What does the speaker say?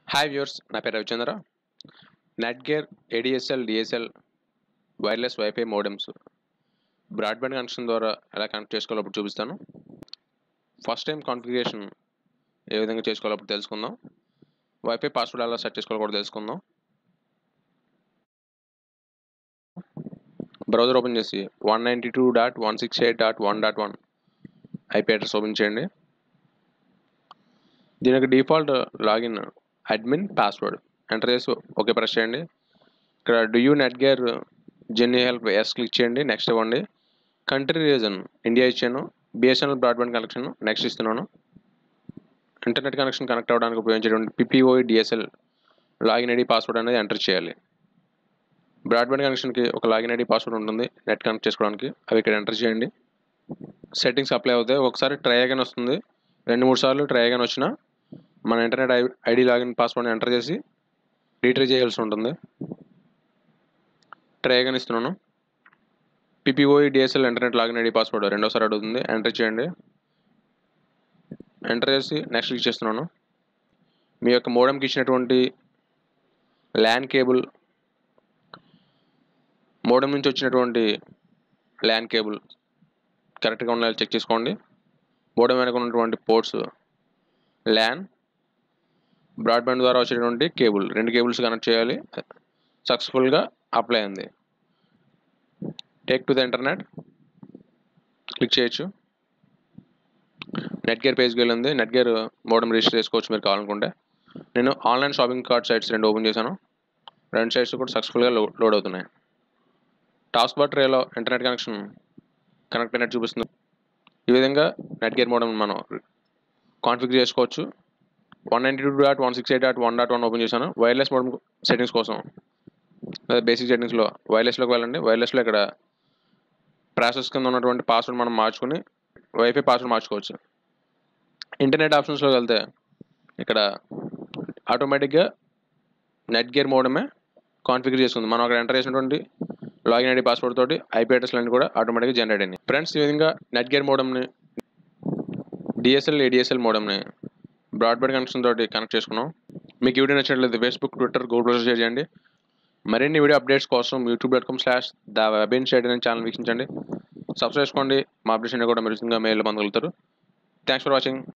hi viewers నా పేరు Ravichandra Netgear ADSL DSL wireless wifi modems broadband connection ద్వారా ఎలా కనెక్ట్ చేసుకోవాలో అప్పుడు చూపిస్తాను ఫస్ట్ టైం కాన్ఫిగరేషన్ ఏ విధంగా చేసుకోవాలో అప్పుడు తెలుసుకుందాం వైఫై పాస్వర్డ్ ఎలా సెట్ చేసుకోవాలో కూడా తెలుసుకుందాం బ్రౌజర్ ఓపెన్ చేసి one ninety two dot one six eight dot one dot one IP address open చేయండి దీనికి default login admin password enter చేసి ఓకే ప్రెస్ చేయండి ఇక్కడ do you Netgear genie help yes click చేయండి next ఇవ్వండి country region India ఇచ్చాను BSNL broadband connection next ఇస్తున్నాను internet connection connect అవ్వడానికి ఉపయోగించేటువంటి PPPoE DSL login ID password అనేది ఎంటర్ చేయాలి బ్రాడ్బ్యాండ్ కనెక్షన్కి ఒక లాగిన్ ఐడి పాస్వర్డ్ ఉంటుంది నెట్ కనెక్ట్ చేసుకోవడానికి అవి ఇక్కడ ఎంటర్ చేయండి సెట్టింగ్స్ అప్లై అవుతాయి ఒకసారి ట్రై అగైన్ వస్తుంది రెండు మూడు సార్లు ట్రై అగైన్ వచ్చినా మన ఇంటర్నెట్ ఐ ఐడి లాగిన్ పాస్వర్డ్ని ఎంటర్ చేసి రీట్రై చేయాల్సి ఉంటుంది ట్రై అగైన్ ఇస్తున్నాను PPPoE DSL internet login ID password రెండోసారి అడుగుతుంది ఎంటర్ చేయండి ఎంటర్ చేసి నెక్స్ట్ క్లిక్ చేస్తున్నాను మీ యొక్క మోడెంకి ఇచ్చినటువంటి ల్యాన్ కేబుల్ మోడెం నుంచి వచ్చినటువంటి ల్యాన్ కేబుల్ కరెక్ట్గా ఉన్నాయో చెక్ చేసుకోండి మోడెం వెనక ఉన్నటువంటి పోర్ట్స్ ల్యాన్ బ్రాడ్బ్యాండ్ ద్వారా వచ్చేటువంటి కేబుల్ రెండు కేబుల్స్ కనెక్ట్ చేయాలి సక్సెస్ఫుల్గా అప్లై అయింది take to the internet click చేయొచ్చు నెట్ గేర్ పేజ్కి వెళ్ళింది నెట్ గేర్ మోడమ్ రిజిస్టర్ చేసుకోవచ్చు మీరు కావాలనుకుంటే నేను ఆన్లైన్ షాపింగ్ కార్ట్ సైట్స్ రెండు ఓపెన్ చేశాను రెండు సైట్స్ కూడా సక్సెస్ఫుల్గా లో లోడ్ అవుతున్నాయి టాస్క్ బార్ ట్రేలో ఇంటర్నెట్ కనెక్షన్ కనెక్ట్ అయినట్టు చూపిస్తుంది ఈ విధంగా నెట్ గేర్ మోడమ్ మనం కాన్ఫిగర్ చేసుకోవచ్చు one ninety two dot one six eight dot one dot one open చేశాను వైర్లెస్ మోడమ్ సెట్టింగ్స్ కోసం అదే బేసిక్ సెట్టింగ్స్లో వైర్లెస్లోకి వెళ్ళండి వైర్లెస్లో ఇక్కడ ప్రాసెస్ కింద ఉన్నటువంటి పాస్వర్డ్ మనం మార్చుకుని వైఫై పాస్వర్డ్ మార్చుకోవచ్చు ఇంటర్నెట్ ఆప్షన్స్లోకి వెళ్తే ఇక్కడ ఆటోమేటిక్గా నెట్ గేర్ మోడమే కాన్ఫిగర్ చేసుకుంది మనం అక్కడ ఎంటర్ చేసినటువంటి లాగిన్ ఐడి పాస్వర్డ్ తోటి ఐపీ అడ్రస్ అన్ని కూడా ఆటోమేటిక్గా జనరేట్ అయినాయి ఫ్రెండ్స్ ఈ విధంగా నెట్ గేర్ మోడమ్ని డిఎస్ఎల్ ఏడిఎస్ఎల్ మోడమ్ని బ్రాడ్బ్యాండ్ కనెక్షన్ తోటి కనెక్ట్ చేసుకున్నాం మీకు ఈ వీడియో నచ్చినట్లయితే ఫేస్బుక్ ట్విట్టర్ గూగుల్ షేర్ చేయండి మరిన్ని వీడియో అప్డేట్స్ కోసం YouTube dot com slash the web inside అనే ఛానల్ వీక్షించండి సబ్స్క్రైబ్ చేసుకోండి మా అప్డేషన్ కూడా మెరుస్తుందిగా మెయిల్ పొందగలుగుతారు థ్యాంక్స్ ఫర్ వాచింగ్